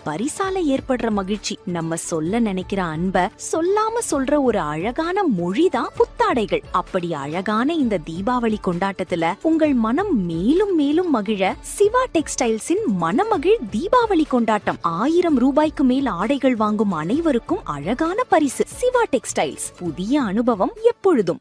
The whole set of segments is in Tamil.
பரிசால ஏற்படுற மகிழ்ச்சி நம்ம சொல்ல நினைக்கிற அன்ப சொல்லாம சொல்ற ஒரு அழகான மொழிதான் புத்தாடைகள் அப்படி அழகான இந்த தீபாவளி கொண்டாட்டத்துல உங்கள் மனம் மேலும் மேலும் மகிழ சிவா டெக்ஸ்டைல்ஸின் மனமகிழ் தீபாவளி கொண்டாட்டம் ஆயிரம் ரூபாய்க்கு மேல் ஆடைகள் வாங்கும் அனைவருக்கும் அழகான பரிசு சிவா டெக்ஸ்டைல்ஸ் புதிய அனுபவம் எப்பொழுதும்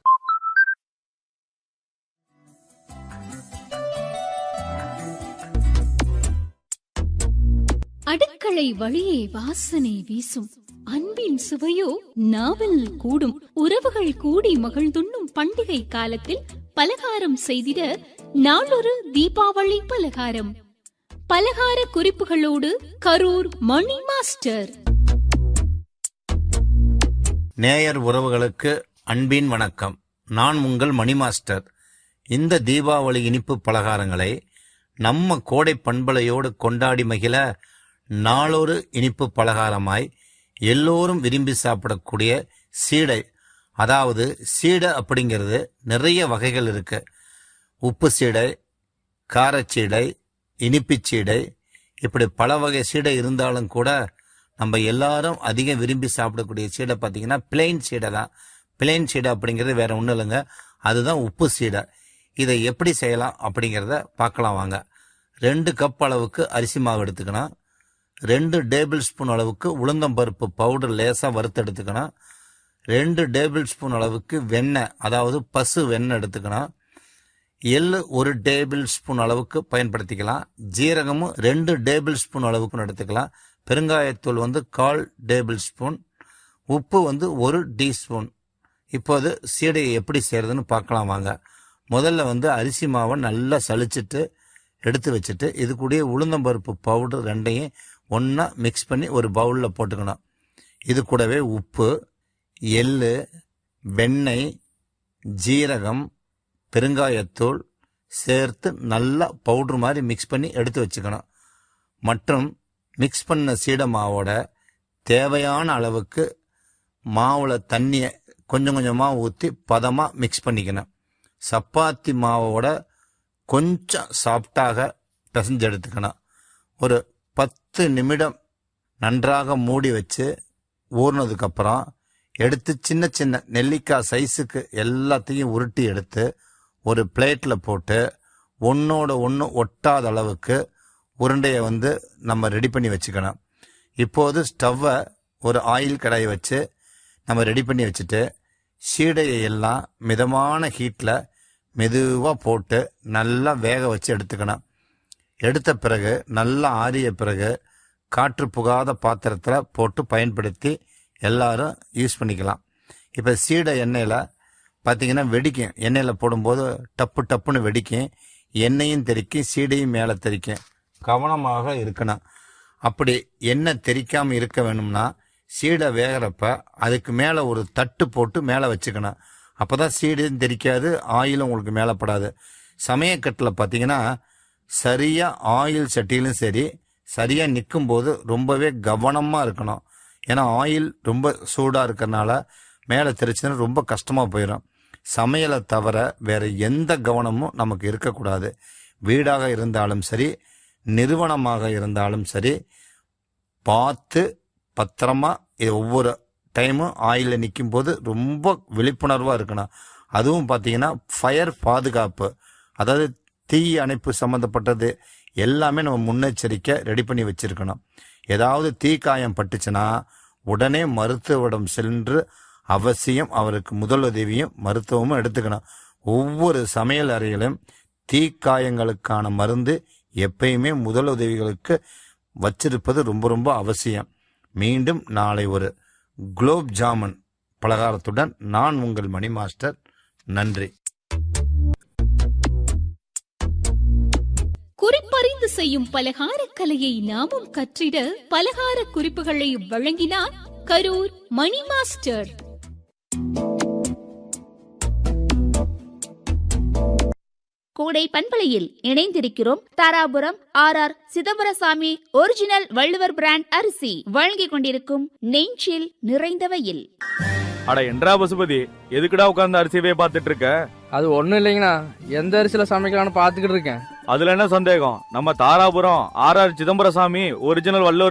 அடுக்களை வழியே வாசனை வீசும் அன்பின் சுவையோ நாவல் கூடும் உறவுகள் கூடி மகிழ்ந்துண்ணும் பண்டிகை காலத்தில் பலகாரம் செய்திட நாளொரு தீபாவளி பலகாரம் பலகார குறிப்புகளோடு கரூர் மணி மாஸ்டர் நேயர் உறவுகளுக்கு அன்பின் வணக்கம் நான் உங்கள் மணி மாஸ்டர் இந்த தீபாவளி இனிப்பு பலகாரங்களை நம்ம கோடை பண்பலையோடு கொண்டாடி மகிழ நாளொரு இனிப்பு பலகாரமாய் எல்லோரும் விரும்பி சாப்பிடக்கூடிய சீடை அதாவது சீடை அப்படிங்கிறது நிறைய வகைகள் இருக்கு உப்பு சீடை காரச்சீடை இனிப்புச் சீடை இப்படி பல வகை சீடை இருந்தாலும் கூட நம்ம எல்லாரும் அதிகம் விரும்பி சாப்பிடக்கூடிய சீடை பார்த்தீங்கன்னா பிளெயின் சீடை தான் பிளெயின் சீடை அப்படிங்கிறது வேற ஒன்றும் இல்லைங்க அதுதான் உப்பு சீடை இதை எப்படி செய்யலாம் அப்படிங்கிறத பார்க்கலாம் வாங்க ரெண்டு கப் அளவுக்கு அரிசி மாவு எடுத்துக்கணும் ரெண்டு டேபிள் ஸ்பூன் அளவுக்கு உளுந்தம்பருப்பு பவுடர் லேசாக வறுத்து எடுத்துக்கணும் ரெண்டு டேபிள் ஸ்பூன் அளவுக்கு வெண்ணெய் அதாவது பசு வெண்ணெய் எடுத்துக்கணும் எள்ளு ஒரு டேபிள் ஸ்பூன் அளவுக்கு பயன்படுத்திக்கலாம் ஜீரகமும் ரெண்டு டேபிள் ஸ்பூன் அளவுக்கு எடுத்துக்கலாம் பெருங்காயத்தூள் வந்து கால் டேபிள் ஸ்பூன் உப்பு வந்து ஒரு டீஸ்பூன் இப்போது சீடையை எப்படி செய்யறதுன்னு பார்க்கலாம் வாங்க முதல்ல வந்து அரிசி மாவை நல்லா சலிச்சிட்டு எடுத்து வச்சுட்டு இது கூடயே உளுந்தம்பருப்பு பவுடர் ரெண்டையும் ஒன்றா மிக்ஸ் பண்ணி ஒரு பவுலில் போட்டுக்கணும் இது கூடவே உப்பு எள்ளு வெண்ணெய் ஜீரகம் பெருங்காயத்தூள் சேர்த்து நல்லா பவுடர் மாதிரி மிக்ஸ் பண்ணி எடுத்து வச்சுக்கணும் மற்றும் மிக்ஸ் பண்ண சீடை மாவோட தேவையான அளவுக்கு மாவில் தண்ணியை கொஞ்சம் கொஞ்சமாக ஊற்றி பதமாக மிக்ஸ் பண்ணிக்கணும் சப்பாத்தி மாவோட கொஞ்சம் சாஃப்டாக பிசைஞ்சு எடுத்துக்கணும் ஒரு பத்து நிமிடம் நன்றாக மூடி வச்சு ஊறினதுக்கப்புறம் எடுத்து சின்ன சின்ன நெல்லிக்காய் சைஸுக்கு எல்லாத்தையும் உருட்டி எடுத்து ஒரு பிளேட்டில் போட்டு ஒன்றோட ஒன்று ஒட்டாத அளவுக்கு உருண்டையை வந்து நம்ம ரெடி பண்ணி வச்சுக்கணும் இப்போது ஸ்டவ்வை ஒரு ஆயில் கடாயை வச்சு நம்ம ரெடி பண்ணி வச்சுட்டு சீடையை எல்லாம் மிதமான ஹீட்டில் மெதுவாக போட்டு நல்லா வேக வச்சு எடுத்துக்கணும் எடுத்த பிறகு நல்லா ஆறிய பிறகு காற்று புகாத பாத்திரத்தில் போட்டு பயன்படுத்தி எல்லாரும் யூஸ் பண்ணிக்கலாம் இப்போ சீடை எண்ணெயில் பார்த்தீங்கன்னா வெடிக்கும் எண்ணெயில் போடும்போது டப்பு டப்புன்னு வெடிக்கும் எண்ணெயும் தெறிக்கும் சீடையும் மேலே தெறிக்கும் கவனமாக இருக்கணும் அப்படி எண்ணெய் தெறிக்காமல் இருக்க வேணும்னா சீடை வேகிறப்ப அதுக்கு மேலே ஒரு தட்டு போட்டு மேலே வச்சுக்கணும் அப்போ தான் சீடையும் தெரிக்காது ஆயிலும் உங்களுக்கு மேலே படாது சமயக்கட்டில் பார்த்தீங்கன்னா சரியாக ஆயில் சட்டியிலும் சரி சரியாக நிற்கும்போது ரொம்பவே கவனமாக இருக்கணும் ஏன்னா ஆயில் ரொம்ப சூடாக இருக்கிறனால மேலே தெரிச்சுன்னா ரொம்ப கஷ்டமாக போயிடும் சமையலை தவிர வேற எந்த கவனமும் நமக்கு இருக்கக்கூடாது வீடாக இருந்தாலும் சரி நிறுவனமாக இருந்தாலும் சரி பார்த்து பத்திரமா இது ஒவ்வொரு டைமும் ஆயிலில் நிற்கும் போது ரொம்ப விழிப்புணர்வாக இருக்கணும் அதுவும் பார்த்தீங்கன்னா ஃபயர் பாதுகாப்பு அதாவது தீ அணைப்பு சம்மந்தப்பட்டது எல்லாமே நம்ம முன்னெச்சரிக்கை ரெடி பண்ணி வச்சிருக்கணும் ஏதாவது தீக்காயம் பட்டுச்சுன்னா உடனே மருத்துவரிடம் சென்று அவசியம் அவருக்கு முதலுதவியும் மருத்துவமும் எடுத்துக்கணும் ஒவ்வொரு சமையல் அறையிலும் தீக்காயங்களுக்கான மருந்து எப்பயுமே முதலுதவிகளுக்கு வச்சிருப்பது ரொம்ப ரொம்ப அவசியம் மீண்டும் நாளை ஒரு குலோப் ஜாமுன் பலகாரத்துடன் நான் உங்கள் மணி மாஸ்டர் நன்றி குறிப்பறிந்து செய்யும் பலகார கலையை நாமும் கற்றிட பலகார குறிப்புகளை வழங்கினார் கரூர் மணி மாஸ்டர் கூடை பண்பலையில் இணைந்திருக்கிறோம் Dharapuram R R Chidambarasamy original Valluvar brand அரிசி வழங்கிக் கொண்டிருக்கும் நெஞ்சில் நிறைந்தவையில் அட என்றா பசுபதி எதுக்குடா உட்கார்ந்து அரிசியவே பார்த்துட்டு இருக்க அது ஒன்றும் இல்லைங்கண்ணா எந்த அரிசியில் சமைக்கலாம்னு பார்த்துக்கிட்டு இருக்கேன் அதுல என்ன சந்தேகம் நம்ம Dharapuram R R Chidambarasamy original Vallur